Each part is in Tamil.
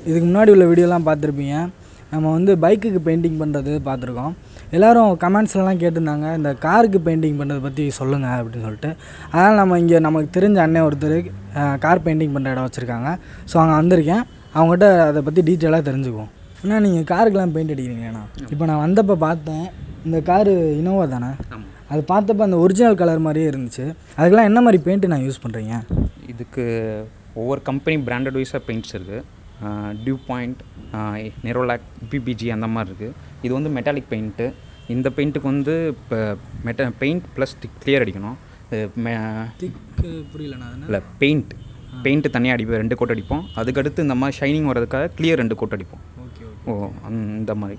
இதுக்கு முன்னாடி உள்ள வீடியோலாம் பார்த்துருப்பீங்க நம்ம வந்து பைக்குக்கு பெயிண்டிங் பண்ணுறது பார்த்துருக்கோம் எல்லோரும் கமெண்ட்ஸ்லலாம் கேட்டிருந்தாங்க இந்த காருக்கு பெயிண்டிங் பண்ணுறதை பற்றி சொல்லுங்கள் அப்படின்னு சொல்லிட்டு அதனால் நம்ம இங்கே நமக்கு தெரிஞ்ச அண்ணன் ஒருத்தர் அஹ், கார் பெயிண்டிங் பண்ணுற இடம் வச்சுருக்காங்க ஸோ அங்கே வந்திருக்கேன் அவங்ககிட்ட அதை பற்றி டீட்டெயிலாக தெரிஞ்சுக்குவோம் அண்ணா நீங்கள் காருக்கெலாம் பெயிண்ட் அடிக்கிறீங்கண்ணா இப்போ நான் வந்தப்போ பார்த்தேன் இந்த காரு இனோவா தானே அது பார்த்தப்ப அந்த ஒரிஜினல் கலர் மாதிரியே இருந்துச்சு அதுக்கெல்லாம் என்ன மாதிரி பெயிண்ட்டு நான் யூஸ் பண்ணுறீங்க இதுக்கு ஒவ்வொரு கம்பெனி பிராண்டட் வைஸாக பெயிண்ட்ஸ் இருக்குது டியூ பாயிண்ட் நெரோலாக் பிபிஜி அந்த மாதிரி இருக்குது இது வந்து மெட்டாலிக் பெயிண்ட்டு இந்த பெயிண்ட்டுக்கு வந்து இப்போ மெட்ட பெயிண்ட் ப்ளஸ் கிளியர் அடிக்கணும் திக்கு புரியலண்ணா அது இல்லை பெயிண்ட் பெயிண்ட்டு தனியாக அடிப்போம் ரெண்டு கோட் அடிப்போம் அதுக்கடுத்து இந்த மாதிரி ஷைனிங் வரதுக்காக கிளியர் ரெண்டு கோட் அடிப்போம் ஓகே ஓ அந்த மாதிரி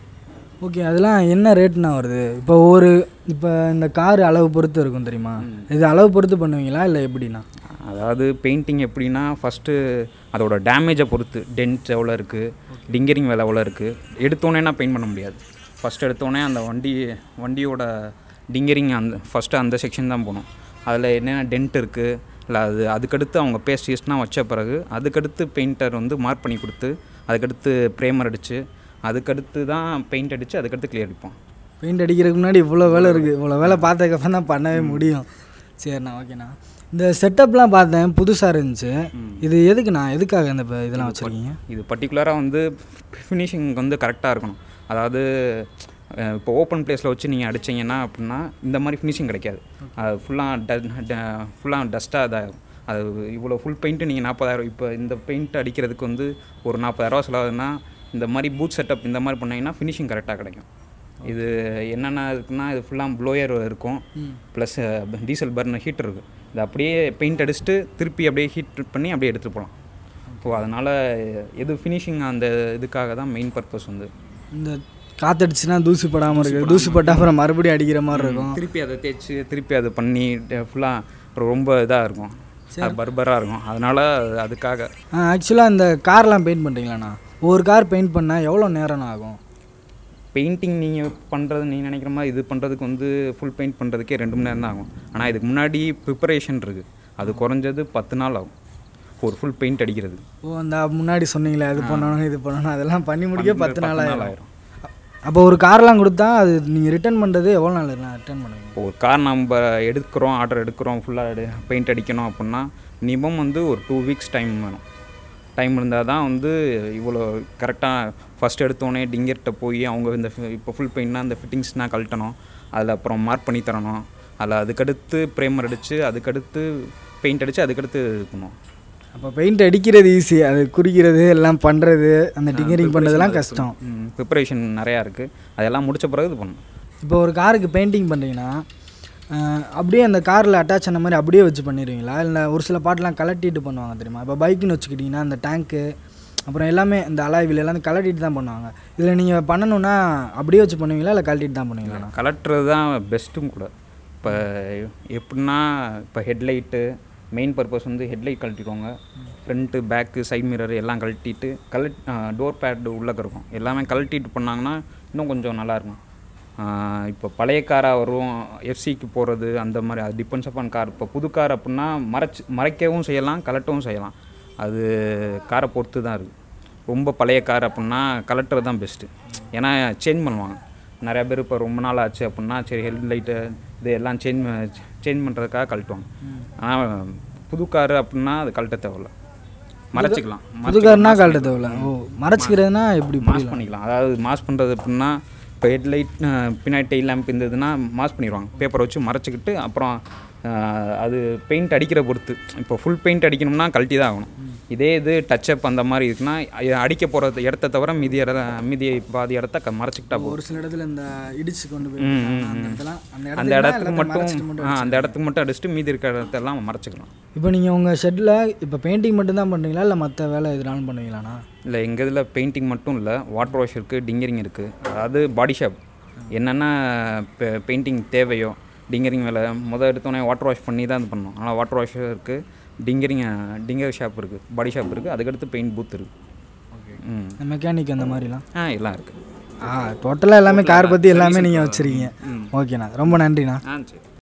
ஓகே அதெல்லாம் என்ன ரேட்னா வருது இப்போ ஒரு இப்போ இந்த கார் அளவு பொறுத்து இருக்கும் தெரியுமா இது அளவு பொறுத்து பண்ணுவீங்களா இல்லை எப்படிண்ணா அதாவது பெயிண்டிங் எப்படின்னா ஃபஸ்ட்டு அதோட டேமேஜை பொறுத்து டென்ட் எவ்வளோ இருக்குது டிங்கரிங் வேலை எவ்வளோ இருக்குது எடுத்தோடனே பெயிண்ட் பண்ண முடியாது ஃபஸ்ட் எடுத்தோடனே அந்த வண்டி வண்டியோட டிங்கரிங் அந்த ஃபஸ்ட்டு அந்த செக்ஷன் தான் போகணும் அதில் என்னென்ன டென்ட் இருக்குது இல்லை அது அதுக்கடுத்து அவங்க பேஸ்ட் ஈஸ்ட்லாம் வச்ச பிறகு அதுக்கடுத்து பெயிண்டர் வந்து மார்க் பண்ணி கொடுத்து அதுக்கடுத்து ப்ரேமர் அடித்து அதுக்கடுத்து தான் பெயிண்ட் அடித்து அதுக்கடுத்து கிளியர் அடிப்போம் பெயிண்ட் அடிக்கிறதுக்கு முன்னாடி இவ்வளோ வேலை இருக்குது இவ்வளோ வேலை பார்த்ததுக்கப்புறம் தான் பண்ணவே முடியும் சரிண்ணா ஓகேண்ணா இந்த செட்டப்லாம் பார்த்தேன் புதுசாக இருந்துச்சு இது எதுக்குண்ணா எதுக்காக இந்த இப்ப இதெல்லாம் வச்சுருக்கீங்க இது பர்டிகுலராக வந்து ஃபினிஷிங் வந்து கரெக்டாக இருக்கணும் அதாவது அஹ், இப்போ ஓப்பன் பிளேஸில் வச்சு நீங்கள் அடிச்சீங்கன்னா அப்படின்னா இந்த மாதிரி ஃபினிஷிங் கிடைக்காது அது ஃபுல்லாக ஃபுல்லாக டஸ்ட்டாக இதாகும் அது இவ்வளோ ஃபுல் பெயிண்ட்டு நீங்கள் நாற்பதாயிரம் இப்போ இந்த பெயிண்ட் அடிக்கிறதுக்கு வந்து ஒரு நாற்பதாயிரரூவா செலவுனா இந்த மாதிரி பூட் செட்டப் இந்த மாதிரி பண்ணீங்கன்னா ஃபினிஷிங் கரெக்டாக கிடைக்கும் இது என்னென்ன இருக்குன்னா இது ஃபுல்லாக ப்ளோயர் இருக்கும் ப்ளஸ் டீசல் பர்னர் ஹீட்டர் இருக்குது இது அப்படியே பெயிண்ட் அடிச்சுட்டு திருப்பி அப்படியே ஹீட் பண்ணி அப்படியே எடுத்துகிட்டு போகலாம் ஸோ அதனால் எது ஃபினிஷிங் அந்த இதுக்காக தான் மெயின் பர்பஸ் வந்து இந்த காத்தடிச்சுன்னா தூசி படாமல் இருக்குது தூசி பட்டா அப்புறம் மறுபடியும் அடிக்கிற மாதிரி இருக்கும் திருப்பி அதை தேய்ச்சி திருப்பி அதை பண்ணி ஃபுல்லாக ரொம்ப இதாக இருக்கும் பர்பராக இருக்கும் அதனால் அதுக்காக ஆக்சுவலாக இந்த கார்லாம் பெயிண்ட் பண்ணுறீங்களாண்ணா ஒவ்வொரு கார் பெயிண்ட் பண்ணால் எவ்வளோ நேரம் ஆகும் பெயிண்டிங் நீங்கள் பண்ணுறது நீங்கள் நினைக்கிற மாதிரி இது பண்ணுறதுக்கு வந்து ஃபுல் பெயிண்ட் பண்ணுறதுக்கே ரெண்டு மணி நேரம் தான் ஆகும் ஆனால் இதுக்கு முன்னாடி ப்ரிப்பரேஷன் இருக்குது அது குறைஞ்சது பத்து நாள் ஆகும் ஒரு ஃபுல் பெயிண்ட் அடிக்கிறது ஓ அந்த முன்னாடி சொன்னீங்களே அது பண்ணணும் இது பண்ணணும் அதெல்லாம் பண்ணி முடிக்க பத்து நாள் ஆயிரும் ஆயிரும் அப்போ ஒரு கார்லாம் கொடுத்தா அது நீங்கள் ரிட்டர்ன் பண்ணுறது எவ்வளோ நாள் ரிட்டர்ன் பண்ணுவீங்க இப்போ ஒரு கார் நம்ம எடுக்கிறோம் ஆர்டர் எடுக்கிறோம் ஃபுல்லாக பெயிண்ட் அடிக்கணும் அப்படின்னா மினிமம் வந்து ஒரு டூ வீக்ஸ் டைம் வேணும் டைம் இருந்தால் தான் வந்து இவ்வளோ கரெக்டாக ஃபஸ்ட் எடுத்தோடனே டிங்கர்கிட்ட போய் அவங்க இந்த fi- இப்போ ஃபுல் பெயிண்ட்னா அந்த ஃபிட்டிங்ஸ்னால் கழட்டணும் அதில் அப்புறம் மார்க் பண்ணி தரணும் அதில் அதுக்கடுத்து ப்ரேமர் அடித்து அதுக்கடுத்து பெயிண்ட் அடித்து அதுக்கடுத்து இது பண்ணுவோம் அப்போ பெயிண்ட் அடிக்கிறது ஈஸி அது குறிக்கிறது எல்லாம் பண்ணுறது அந்த டிங்கரிங் பண்ணுறதுலாம் கஷ்டம் ப்ரிப்பரேஷன் நிறையா இருக்குது அதெல்லாம் முடிச்ச பிறகு இது பண்ணணும் இப்போ ஒரு காருக்கு பெயிண்டிங் பண்ணுறீங்கன்னா அஹ், அப்படியே அந்த காரில் அட்டாச் ஆன மாதிரி அப்படியே வச்சு பண்ணிடுவீங்களா இல்லை ஒரு சில பாட்டெலாம் கலட்டிட்டு பண்ணுவாங்க தெரியுமா இப்போ பைக்குன்னு வச்சுக்கிட்டிங்கன்னா அந்த டேங்க்கு அப்புறம் எல்லாமே இந்த அலாய்வில் எல்லாமே கலட்டிட்டு தான் பண்ணுவாங்க இதில் நீங்கள் பண்ணணுன்னா அப்படியே வச்சு பண்ணுவீங்களா இல்லை கழட்டிட்டு தான் பண்ணுவீங்களா கலட்டுறது தான் பெஸ்ட்டும் கூட இப்போ எப்படின்னா இப்போ ஹெட்லைட்டு மெயின் பர்பஸ் வந்து ஹெட்லைட் கழட்டிடுவாங்க ஃப்ரண்ட்டு பேக்கு சைட் மிரர் எல்லாம் கழட்டிட்டு கலட் டோர் பேட் உள்ளக்க இருக்கும் எல்லாமே கழட்டிட்டு பண்ணாங்கன்னா இன்னும் கொஞ்சம் நல்லாயிருக்கும் இப்போ பழைய காராக வரும் எஃப்சிக்கு போகிறது அந்த மாதிரி அது டிபெண்ட்ஸ் அப்பான் கார் இப்போ புது கார் அப்படின்னா மறைச்சு மறைக்கவும் செய்யலாம் கலட்டவும் செய்யலாம் அது காரை பொறுத்து தான் இருக்குது ரொம்ப பழைய கார் அப்படின்னா கலட்டுறது தான் பெஸ்ட்டு ஏன்னா சேஞ்ச் பண்ணுவாங்க நிறையா பேர் இப்போ ரொம்ப நாள் ஆச்சு அப்படின்னா சரி ஹெட்லைட்டு இது எல்லாம் சேஞ்ச் சேஞ்ச் பண்ணுறதுக்காக கழட்டுவாங்க ஆனால் புது கார் அப்படின்னா அது கழட்ட தேவையில்ல மறைச்சிக்கலாம் புது கார்னா கழட்ட தேவையில்ல ஓ மறைச்சிக்கிறதுனா எப்படி மாஸ் பண்ணிக்கலாம் அதாவது மாஸ் பண்ணுறது எப்படின்னா இப்போ ஹெட்லைட் பின்னாடி டெயில் லேம்ப் இருந்ததுன்னா மாஸ் பண்ணிடுவாங்க பேப்பரை வச்சு மறைச்சிக்கிட்டு அப்புறம் அஹ், அது பெயிண்ட் அடிக்கிற பொறுத்து இப்போ ஃபுல் பெயிண்ட் அடிக்கணும்னா கழட்டி தான் ஆகணும் இதே இது டச்சப் அந்த மாதிரி இருக்குன்னா அ- அடிக்க போகிற இடத்த தவிர மீதி இட மீதி பாதி இடத்த க- மறைச்சிக்கிட்டா போதும் ஒரு சில இடத்துல இந்த இடிச்சு கொண்டு போய் ம், ம், அந்த ம். இடத்துலாம் அந்த அந்த இடத்துக்கு இடத்துக்கு மட்டும் ஆ, அந்த இடத்துக்கு மட்டும் அடிச்சுட்டு மீதி இருக்கிற இடத்தெல்லாம் மறைச்சிக்கலாம் இப்போ நீங்கள் உங்கள் ஷெட்டில் இப்போ பெயிண்டிங் மட்டும் தான் பண்ணுறீங்களா இல்லை மற்ற வேலை எதுனாலும் பண்ணுவீங்களாண்ணா இல்லை எங்கள் இதில் பெயிண்டிங் மட்டும் இல்லை வாட்டர் வாஷ் இருக்குது டிங்கரிங் இருக்குது அதாவது பாடி ஷாப் என்னென்ன பெயிண்டிங் தேவையோ டிங்கரிங் வேலை முதல் எடுத்தோடனே வாட்டர் வாஷ் பண்ணி தான் இது பண்ணணும் ஆனால் வாட்டர் வாஷ் இருக்குது டிங்கரிங் டிங்கர் ஷாப் இருக்குது பாடி ஷாப் இருக்குது அதுக்கடுத்து பெயிண்ட் பூத் இருக்குது ம் மெக்கானிக் அந்த மாதிரிலாம் ஆ எல்லாம் இருக்குது ஆ டோட்டலாக எல்லாமே கார் பற்றி எல்லாமே நீங்கள் வச்சுருக்கீங்க ஓகேண்ணா ரொம்ப நன்றிண்ணா ஆ சரி